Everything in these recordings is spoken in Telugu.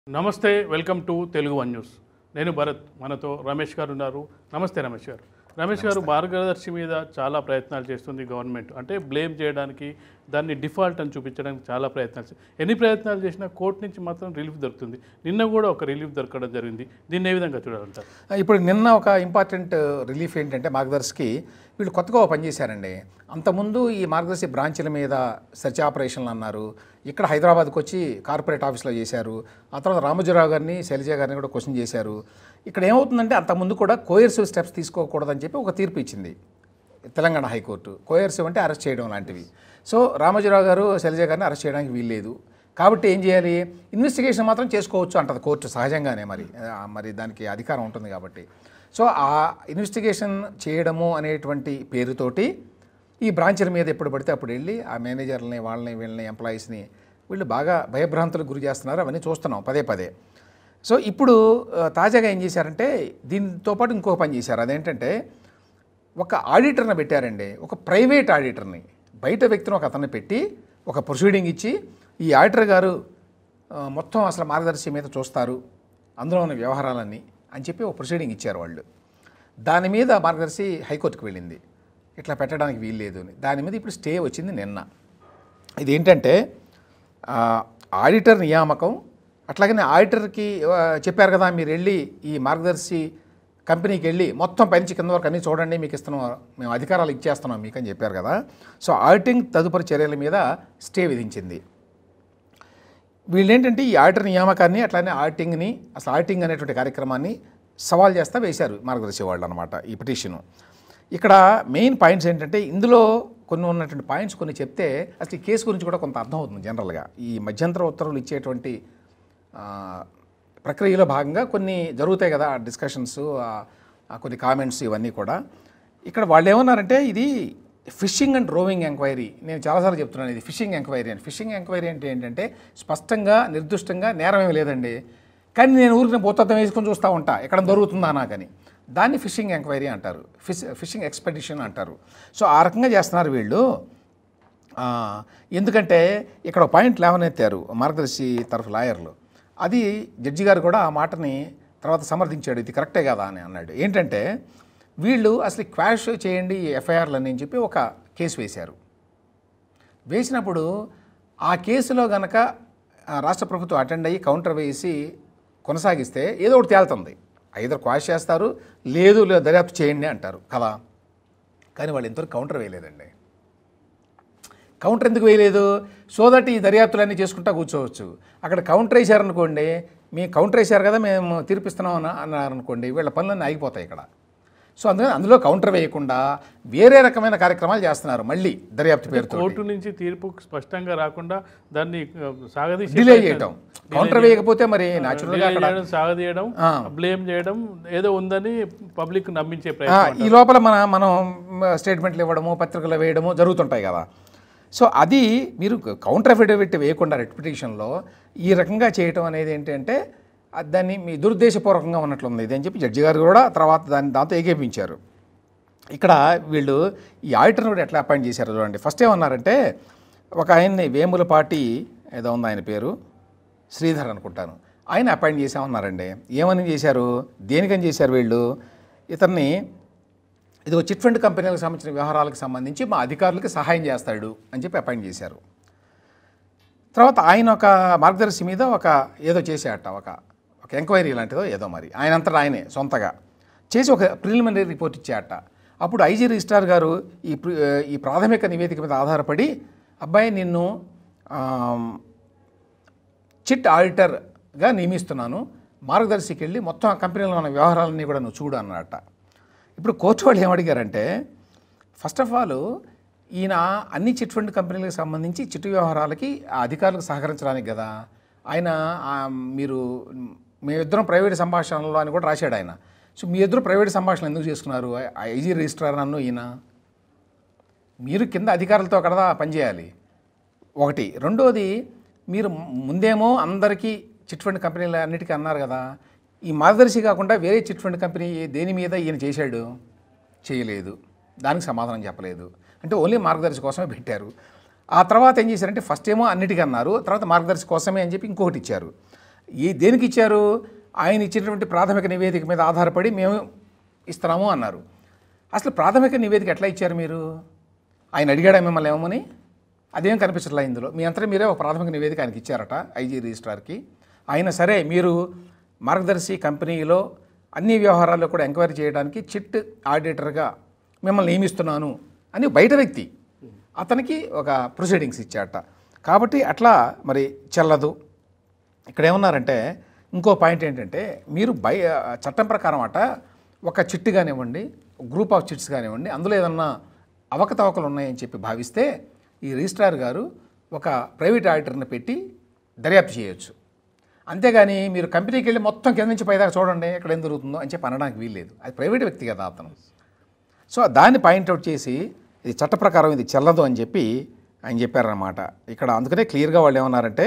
నమస్తే welcome to Telugu one news నేను భరత్ మనతో రమేష్ గారు ఉన్నారు నమస్తే రమేష్ గారు రమేష్ గారు మార్గదర్శి మీద చాలా ప్రయత్నాలు చేస్తుంది గవర్నమెంట్ అంటే బ్లేమ్ చేయడానికి దాన్ని డిఫాల్ట్ అని చూపించడానికి చాలా ప్రయత్నాలు చే- ఎన్ని ప్రయత్నాలు చేసినా కోర్టు నుంచి మాత్రం రిలీఫ్ దొరుకుతుంది నిన్న కూడా ఒక రిలీఫ్ దొరకడం జరిగింది దీన్ని ఏ విధంగా చూడాలంటారు ఇప్పుడు నిన్న ఒక ఇంపార్టెంట్ రిలీఫ్ ఏంటంటే మార్గదర్శికి వీళ్ళు కొత్తగా ఓ పని చేశారండి అంతకుముందు ఈ మార్గదర్శి బ్రాంచీల మీద సెర్చ్ ఆపరేషన్లు అన్నారు ఇక్కడ హైదరాబాద్కి వచ్చి కార్పొరేట్ ఆఫీస్లో చేశారు ఆ తర్వాత రామోజీరావు గారిని శైలజ గారిని కూడా క్వశ్చన్ చేశారు ఇక్కడ ఏమవుతుందంటే అంతకుముందు కూడా కోయర్సివ్ స్టెప్స్ తీసుకోకూడదని చెప్పి ఒక తీర్పు ఇచ్చింది తెలంగాణ హైకోర్టు కోయర్సివ్ అంటే అరెస్ట్ చేయడం లాంటివి సో రామోజీరావు గారు శైలజ గారిని అరెస్ట్ చేయడానికి వీల్లేదు కాబట్టి ఏం చేయాలి ఇన్వెస్టిగేషన్ మాత్రం చేసుకోవచ్చు అంటది కోర్టు సహజంగానే మరి ఆ, మరి దానికి అధికారం ఉంటుంది కాబట్టి సో ఆ ఇన్వెస్టిగేషన్ చేయడము అనేటువంటి పేరుతోటి ఈ బ్రాంచ్ల మీద ఎప్పుడు పడితే అప్పుడు వెళ్ళి ఆ మేనేజర్లని వాళ్ళని వీళ్ళని ఎంప్లాయీస్ని వీళ్ళు బాగా భయభ్రాంతులకు గురి చేస్తున్నారు అవన్నీ చూస్తున్నాం పదే పదే సో ఇప్పుడు ఆ, తాజాగా ఏం చేశారంటే దీంతో పాటు ఇంకో పని చేశారు అదేంటంటే ఒక ఆడిటర్ని పెట్టారండి ఒక ప్రైవేట్ ఆడిటర్ని బయట వ్యక్తిని ఒక అతన్ని పెట్టి ఒక ప్రొసీడింగ్ ఇచ్చి ఈ ఆడిటర్ గారు ఆ, మొత్తం అసలు మార్గదర్శి మీద చూస్తారు అందులో ఉన్న వ్యవహారాలన్నీ అని చెప్పి ఒక ప్రొసీడింగ్ ఇచ్చారు వాళ్ళు దాని మీద మార్గదర్శి హైకోర్టుకు వెళ్ళింది ఇట్లా పెట్టడానికి వీల్లేదు అని దాని మీద ఇప్పుడు స్టే వచ్చింది నిన్న ఇదేంటంటే ఆ, ఆడిటర్ నియామకం అట్లాగనే ఆడిటర్కి ఆ, చెప్పారు కదా మీరు వెళ్ళి ఈ మార్గదర్శి కంపెనీకి వెళ్ళి మొత్తం పైనుంచి కింద వరకు అన్నీ చూడండి మీకు ఇస్తున్నాం మేము అధికారాలు ఇచ్చేస్తున్నాం మీకు అని చెప్పారు కదా సో ఆడిటింగ్ తదుపరి చర్యల మీద స్టే విధించింది వీళ్ళు ఏంటంటే ఈ ఆడిటర్ నియామకాన్ని అట్లానే ఆడిటింగ్ని అసలు ఆడిటింగ్ అనేటువంటి కార్యక్రమాన్ని సవాల్ చేస్తా వేశారు మార్గదర్శి వాళ్ళు అనమాట ఈ పిటిషను ఇక్కడ మెయిన్ పాయింట్స్ ఏంటంటే ఇందులో కొన్ని ఉన్నటువంటి పాయింట్స్ కొన్ని చెప్తే అసలు ఈ కేసు గురించి కూడా కొంత అర్థం అవుతుంది జనరల్గా ఈ మధ్యంతర ఉత్తర్వులు ఇచ్చేటువంటి ఆ, ప్రక్రియలో భాగంగా కొన్ని జరుగుతాయి కదా డిస్కషన్స్ కొన్ని కామెంట్స్ ఇవన్నీ కూడా ఇక్కడ వాళ్ళు ఏమన్నారంటే ఇది ఫిషింగ్ అండ్ రోవింగ్ ఎంక్వైరీ నేను చాలాసార్లు చెప్తున్నాను ఇది ఫిషింగ్ ఎంక్వైరీ అని ఫిషింగ్ ఎంక్వైరీ అంటే ఏంటంటే స్పష్టంగా నిర్దిష్టంగా నేరం ఏమీ లేదండి కానీ నేను ఊరికి భూతత్వం వేసుకొని చూస్తూ ఉంటా ఎక్కడ దొరుకుతుందా నాకని దాన్ని ఫిషింగ్ ఎంక్వైరీ అంటారు ఫిష్ ఫిషింగ్ ఎక్స్పెడిషన్ అంటారు సో ఆ రకంగా చేస్తున్నారు వీళ్ళు ఆ, ఎందుకంటే ఇక్కడ ఒక పాయింట్ లేవనెత్తారు మార్గదర్శి తరఫు లాయర్లు అది జడ్జి గారు కూడా ఆ మాటని తర్వాత సమర్థించాడు ఇది కరెక్టే కదా అని అన్నాడు ఏంటంటే వీళ్ళు అసలు క్వాష్ చేయండి ఎఫ్ఐఆర్లు అని చెప్పి ఒక కేసు వేశారు వేసినప్పుడు ఆ కేసులో గనక ఆ, రాష్ట్ర ప్రభుత్వం అటెండ్ అయ్యి కౌంటర్ వేసి కొనసాగిస్తే ఏదో ఒకటి తేలుతుంది ఐదర్ క్వాష్ చేస్తారు లేదు లేదు దర్యాప్తు చేయండి అంటారు కదా కానీ వాళ్ళు ఇంతవరకు కౌంటర్ వేయలేదండి కౌంటర్ ఎందుకు వేయలేదు సో దట్ ఈ దర్యాప్తులన్నీ చేసుకుంటా కూర్చోవచ్చు అక్కడ కౌంటర్ వేశారనుకోండి మీ కౌంటర్ వేశారు కదా మేము తీర్పిస్తున్నాం అన్న అన్నారనుకోండి వీళ్ళ పనులన్నీ ఆగిపోతాయి ఇక్కడ సో అందుకని అందులో కౌంటర్ వేయకుండా వేరే రకమైన కార్యక్రమాలు చేస్తున్నారు మళ్ళీ దర్యాప్తు పేరుతో కోర్టు నుంచి తీర్పు స్పష్టంగా రాకుండా దాన్ని ఆ, సాగదీసే డిలే చేయటం కౌంటర్ వేయకపోతే మరి న్యాచురల్గా delay చేయడం సాగదీయడం బ్లేమ్ చేయడం ఏదో ఉందని పబ్లిక్ నమ్మించే ప్రయత్నం ఈ లోపల మన మనం స్టేట్మెంట్లు ఇవ్వడము పత్రికలు వేయడము జరుగుతుంటాయి కదా సో అది మీరు కౌంటర్ అఫిడవిట్ వేయకుండా రెప్యుటేషన్లో ఈ రకంగా చేయటం అనేది ఏంటంటే అది దాన్ని మీ దురుద్దేశపూర్వకంగా ఉన్నట్లుంది ఇది అని చెప్పి జడ్జి గారు కూడా తర్వాత దాన్ని దాంతో ఏకేపించారు ఇక్కడ వీళ్ళు ఈ ఆడిటర్ని కూడా ఎట్లా అపాయింట్ చేశారు చూడండి ఫస్ట్ ఏమన్నారంటే ఒక ఆయన్ని వేములపాటి ఏదో ఉంది ఆయన పేరు శ్రీధర్ అనుకుంటాను ఆయన అపాయింట్ చేసామన్నారండి ఏమని చేశారు దేనికని చేశారు వీళ్ళు ఇతన్ని ఇది ఒక చిట్ ఫండ్ కంపెనీలకు సంబంధించిన వ్యవహారాలకు సంబంధించి మా అధికారులకి సహాయం చేస్తాడు అని చెప్పి అపాయింట్ చేశారు తర్వాత ఆయన ఒక మార్గదర్శి మీద ఒక ఏదో చేసేట ఒక ఒక ఎంక్వైరీ లాంటిదో ఏదో మరి ఆయన అంతటా ఆయనే సొంతగా చేసి ఒక ప్రిలిమినరీ రిపోర్ట్ ఇచ్చాట అప్పుడు ఐజీ రిజిస్ట్రార్ గారు ఈ ప్రి- ఈ ప్రాథమిక నివేదిక మీద ఆధారపడి అబ్బాయి నిన్ను ఆమ్, చిట్ ఆడిటర్గా నియమిస్తున్నాను మార్గదర్శికి వెళ్ళి మొత్తం ఆ కంపెనీలో ఉన్న వ్యవహారాలన్నీ కూడా నువ్వు చూడు అన్నట ఇప్పుడు కోర్టు వాళ్ళు ఏమడిగారంటే ఫస్ట్ ఆఫ్ ఆల్ ఈయన అన్ని చిట్ ఫండ్ కంపెనీలకు సంబంధించి చిట్టు వ్యవహారాలకి ఆ అధికారులకు సహకరించడానికి కదా ఆయన ఆ, మీరు మేమిద్దరం ప్రైవేట్ సంభాషణలో అని కూడా రాశాడు ఆయన సో మీ ఇద్దరు ప్రైవేట్ సంభాషణలు ఎందుకు చేసుకున్నారు ఐజీ రిజిస్ట్రార్ నన్ను ఈయన మీరు కింద అధికారులతో కదా పనిచేయాలి ఒకటి రెండోది మీరు ముందేమో అందరికీ చిట్ ఫండ్ కంపెనీలు అన్నిటికీ అన్నారు కదా ఈ మార్గదర్శి కాకుండా వేరే చిట్ ఫండ్ కంపెనీ దేని మీద ఈయన చేశాడు చేయలేదు దానికి సమాధానం చెప్పలేదు అంటే ఓన్లీ మార్గదర్శి కోసమే పెట్టారు ఆ తర్వాత ఏం చేశారంటే ఫస్ట్ ఏమో అన్నిటికీ అన్నారు తర్వాత మార్గదర్శి కోసమే అని చెప్పి ఇంకొకటి ఇచ్చారు ఈ దేనికి ఇచ్చారు ఆయన ఇచ్చినటువంటి ప్రాథమిక నివేదిక మీద ఆధారపడి మేము ఇస్తున్నాము అన్నారు అసలు ప్రాథమిక నివేదిక ఎట్లా ఇచ్చారు మీరు ఆయన అడిగాడా మిమ్మల్ని ఏమని అదేం కనిపించట్లే ఇందులో మీ అంతటా మీరే ఒక ప్రాథమిక నివేదిక ఆయనకి ఇచ్చారట ఐజీ రిజిస్ట్రార్కి ఆయన సరే మీరు మార్గదర్శి కంపెనీలో అన్ని వ్యవహారాల్లో కూడా ఎంక్వైరీ చేయడానికి చిట్ ఆడిటర్గా మిమ్మల్ని నియమిస్తున్నాను అని బయట వ్యక్తి అతనికి ఒక ప్రొసీడింగ్స్ ఇచ్చాట కాబట్టి అట్లా మరి చెల్లదు ఇక్కడ ఏమన్నారంటే ఇంకో పాయింట్ ఏంటంటే మీరు బై చట్టం ప్రకారం అట ఒక చిట్టు కానివ్వండి గ్రూప్ ఆఫ్ చిట్స్ కానివ్వండి అందులో ఏదన్నా అవకతవకలు ఉన్నాయని చెప్పి భావిస్తే ఈ రిజిస్ట్రార్ గారు ఒక ప్రైవేట్ ఆడిటర్ని పెట్టి దర్యాప్తు చేయొచ్చు అంతేగాని మీరు కంపెనీకి వెళ్ళి మొత్తం కింద నుంచి పైదాకా చూడండి ఎక్కడ ఏం జరుగుతుందో అని చెప్పి అనడానికి వీల్లేదు అది ప్రైవేట్ వ్యక్తి కదా అతను సో దాన్ని పాయింట్అవుట్ చేసి ఇది చట్ట ప్రకారం ఇది చెల్లదు అని చెప్పి ఆయన చెప్పారనమాట ఇక్కడ అందుకనే క్లియర్గా వాళ్ళు ఏమన్నారంటే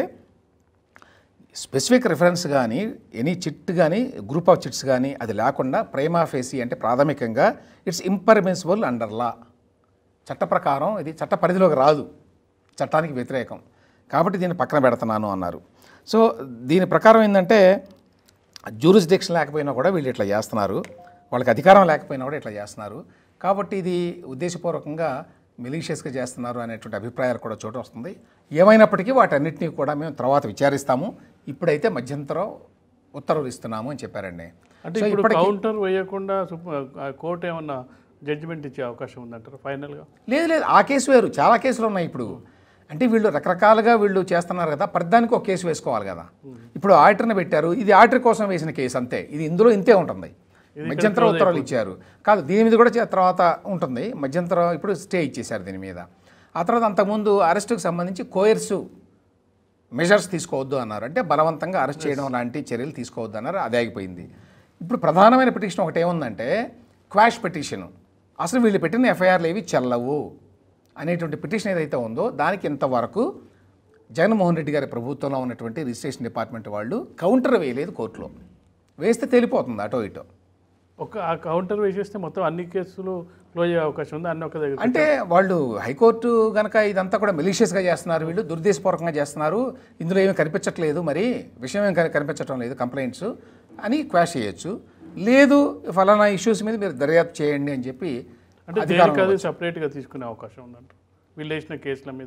స్పెసిఫిక్ రిఫరెన్స్ కానీ ఎనీ చిట్ కానీ గ్రూప్ ఆఫ్ చిట్స్ కానీ అది లేకుండా ప్రేమా ఫేసి అంటే ప్రాథమికంగా ఇట్స్ ఇంపర్మిసిబుల్ అండర్ లా చట్ట ప్రకారం ఇది చట్ట పరిధిలోకి రాదు చట్టానికి వ్యతిరేకం కాబట్టి దీన్ని పక్కన పెడుతున్నాను అన్నారు సో దీని ప్రకారం ఏంటంటే జ్యూరిస్డిక్షన్ లేకపోయినా కూడా వీళ్ళు ఇట్లా చేస్తున్నారు వాళ్ళకి అధికారం లేకపోయినా కూడా ఇట్లా చేస్తున్నారు కాబట్టి ఇది ఉద్దేశపూర్వకంగా మెలీషియస్గా చేస్తున్నారు అనేటువంటి అభిప్రాయాలు కూడా చోటు వస్తుంది ఏమైనప్పటికీ వాటన్నిటినీ కూడా మేము తర్వాత విచారిస్తాము ఇప్పుడైతే మధ్యంతరం ఉత్తర్వులు ఇస్తున్నాము అని చెప్పారండి అంటే సో ఇప్పుడు కౌంటర్ వేయకుండా కోర్టు ఏమన్నా జడ్జిమెంట్ ఇచ్చే అవకాశం ఉందంటారు ఫైనల్గా లేదు లేదు ఆ కేసు వేరు చాలా కేసులు ఉన్నాయి ఇప్పుడు అంటే వీళ్ళు రకరకాలుగా వీళ్ళు చేస్తున్నారు కదా ప్రతిదానికి ఒక కేసు వేసుకోవాలి కదా ఇప్పుడు ఆడిటర్ని పెట్టారు ఇది ఆడిటర్ కోసం వేసిన కేసు అంతే ఇది ఇందులో ఇంతే ఉంటుంది మధ్యంతర ఉత్తర్వులు ఇచ్చారు కాదు దీని మీద కూడా చే- తర్వాత ఉంటుంది మధ్యంతరం ఇప్పుడు స్టే ఇచ్చేశారు దీని మీద ఆ తర్వాత అంతకుముందు అరెస్టుకు సంబంధించి కోయర్సు మెజర్స్ తీసుకోవద్దు అన్నారు అంటే బలవంతంగా అరెస్ట్ చేయడం లాంటి చర్యలు తీసుకోవద్దు అన్నారు అది ఆగిపోయింది ఇప్పుడు ప్రధానమైన పిటిషన్ ఒకటి ఏముందంటే క్వాష్ పిటిషన్ అసలు వీళ్ళు పెట్టిన ఎఫ్ఐఆర్లు ఏవి చెల్లవు అనేటువంటి పిటిషన్ ఏదైతే ఉందో దానికి ఇంతవరకు జగన్మోహన్ రెడ్డి గారి ప్రభుత్వంలో ఉన్నటువంటి రిజిస్ట్రేషన్ డిపార్ట్మెంట్ వాళ్ళు కౌంటర్ వేయలేదు కోర్టులో వేస్తే తెలిపోతుంది అటో ఇటో ఒక ఆ కౌంటర్ వేసేస్తే మొత్తం అన్ని కేసులు క్లోజ్ అయ్యే అవకాశం ఉంది అన్ని ఒక దగ్గర అంటే వాళ్ళు హైకోర్టు గనక ఇదంతా కూడా మెలీషియస్గా చేస్తున్నారు వీళ్ళు దుర్దేశపూర్వకంగా చేస్తున్నారు ఇందులో ఏమీ కనిపించట్లేదు మరి విషయం ఏం కని- కనిపించటం లేదు కంప్లైంట్స్ అని క్వాష్ చేయొచ్చు లేదు ఫలానా ఇష్యూస్ మీద మీరు దర్యాప్తు చేయండి అని చెప్పి అంటే అధికారం దేనికి అది సపరేట్గా తీసుకునే అవకాశం ఉందంటారు వీళ్ళు వేసిన కేసుల మీద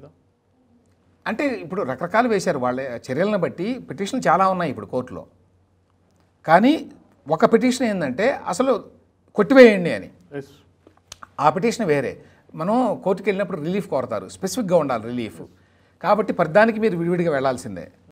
అంటే ఇప్పుడు రకరకాలు వేశారు వాళ్ళ చర్యలను బట్టి పిటిషన్లు చాలా ఉన్నాయి ఇప్పుడు కోర్టులో కానీ ఒక పిటిషన్ ఏంటంటే అసలు కొట్టివేయండి అని ఎస్ ఆ పిటిషన్ వేరే మనం కోర్టుకి వెళ్ళినప్పుడు రిలీఫ్ కోరతారు స్పెసిఫిక్గా ఉండాలి రిలీఫ్ కాబట్టి ప్రతిదానికి మీరు విడివిడిగా వెళ్ళాల్సిందే